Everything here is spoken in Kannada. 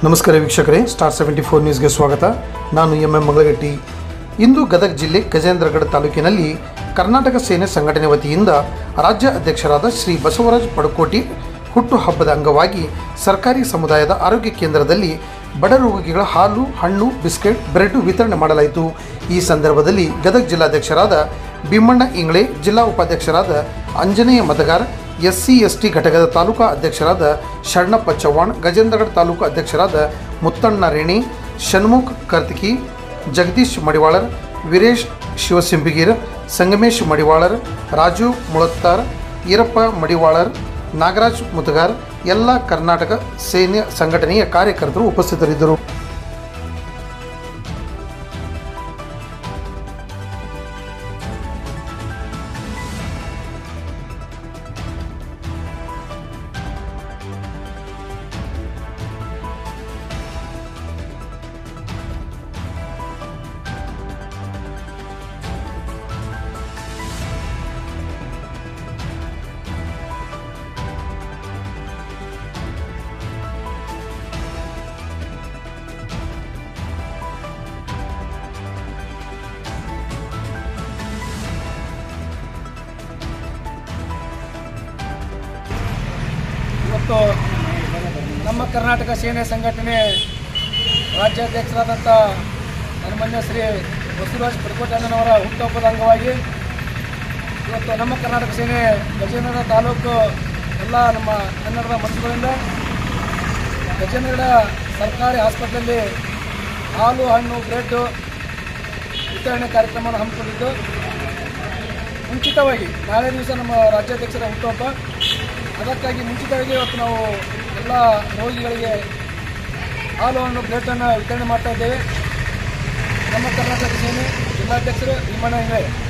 ನಮಸ್ಕಾರ ವೀಕ್ಷಕರೇ ಸ್ಟಾರ್ ಸೆವೆಂಟಿ ಫೋರ್ ನ್ಯೂಸ್ಗೆ ಸ್ವಾಗತ ನಾನು ಎಂ ಎಂ ಮಂಗಳಗಟ್ಟಿ ಇಂದು ಗದಗ ಜಿಲ್ಲೆ ಗಜೇಂದ್ರಗಢ ತಾಲೂಕಿನಲ್ಲಿ ಕರ್ನಾಟಕ ಸೇನೆ ಸಂಘಟನೆ ವತಿಯಿಂದ ರಾಜ್ಯ ಅಧ್ಯಕ್ಷರಾದ ಶ್ರೀ ಬಸವರಾಜ್ ಪಡಕೋಟಿ ಹುಟ್ಟುಹಬ್ಬದ ಅಂಗವಾಗಿ ಸರ್ಕಾರಿ ಸಮುದಾಯದ ಆರೋಗ್ಯ ಕೇಂದ್ರದಲ್ಲಿ ಬಡ ರೋಗಿಗಳ ಹಾಲು ಹಣ್ಣು ಬಿಸ್ಕೆಟ್ ಬ್ರೆಡ್ ವಿತರಣೆ ಮಾಡಲಾಯಿತು ಈ ಸಂದರ್ಭದಲ್ಲಿ ಗದಗ ಜಿಲ್ಲಾಧ್ಯಕ್ಷರಾದ ಭೀಮಣ್ಣ ಇಂಗ್ಳೆ ಜಿಲ್ಲಾ ಉಪಾಧ್ಯಕ್ಷರಾದ Anjaneya Matagar S C S T ಘಟಕದ ತಾಲೂಕಾ ಅಧ್ಯಕ್ಷರಾದ ಶರಣಪ್ಪ ಚವ್ಹಾಣ್ ಗಜೇಂದ್ರಗಢ ತಾಲೂಕು ಅಧ್ಯಕ್ಷರಾದ ಮುತ್ತಣ್ಣ ರೇಣಿ ಷಣ್ಮುಖ್ ಕರ್ತಿಕಿ ಜಗದೀಶ್ ಮಡಿವಾಳರ್ ವೀರೇಶ್ ಶಿವಸಿಂಬಿಗೀರ್ ಸಂಗಮೇಶ್ ಮಡಿವಾಳರ್ ರಾಜು ಮುಳತ್ತಾರ್ ಈರಪ್ಪ ಮಡಿವಾಳರ್ ನಾಗರಾಜ್ ಮುತಗಾರ್ ಎಲ್ಲ ಕರ್ನಾಟಕ ಸೇನೆ ಸಂಘಟನೆಯ ಕಾರ್ಯಕರ್ತರು ಉಪಸ್ಥಿತರಿದ್ದರು ಇವತ್ತು ನಮ್ಮ ಕರ್ನಾಟಕ ಸೇನೆ ಸಂಘಟನೆ ರಾಜ್ಯಾಧ್ಯಕ್ಷರಾದಂಥ ಸನ್ಮಾನ್ಯ ಶ್ರೀ ಬಸವರಾಜ್ ಪಡಕೋಟಣ್ಣನವರ ಹುಟ್ಟುಹಬ್ಬದ ಅಂಗವಾಗಿ ಇವತ್ತು ನಮ್ಮ ಕರ್ನಾಟಕ ಸೇನೆ ಗಜೇಂದ್ರಗಡ ತಾಲೂಕು ಎಲ್ಲ ನಮ್ಮ ಕನ್ನಡದ ಮನಸ್ಸುಗಳಿಂದ ಗಜೇಂದ್ರಗಡ ಸರ್ಕಾರಿ ಆಸ್ಪತ್ರೆಯಲ್ಲಿ ಹಾಲು ಹಣ್ಣು ಬ್ರೆಡ್ ವಿತರಣೆ ಕಾರ್ಯಕ್ರಮವನ್ನು ಹಮ್ಮಿಕೊಂಡಿದ್ದು ಮುಂಚಿತವಾಗಿ ನಾಳೆ ದಿವಸ ನಮ್ಮ ರಾಜ್ಯಾಧ್ಯಕ್ಷರ ಹುಟ್ಟುಹಬ್ಬ ಅದಕ್ಕಾಗಿ ಮುಂಚಿತವಾಗಿ ಇವತ್ತು ನಾವು ಎಲ್ಲ ರೋಗಿಗಳಿಗೆ ಹಾಲು ಹಣ್ಣು ಬ್ರೆಡ್ಡನ್ನು ವಿತರಣೆ ಮಾಡ್ತಾ ಇದ್ದೇವೆ ನಮ್ಮ ಕರ್ನಾಟಕ ಸೇನೆ ಜಿಲ್ಲಾಧ್ಯಕ್ಷರು ಭೀಮಣ್ಣ ಹೆಂಗಳೆ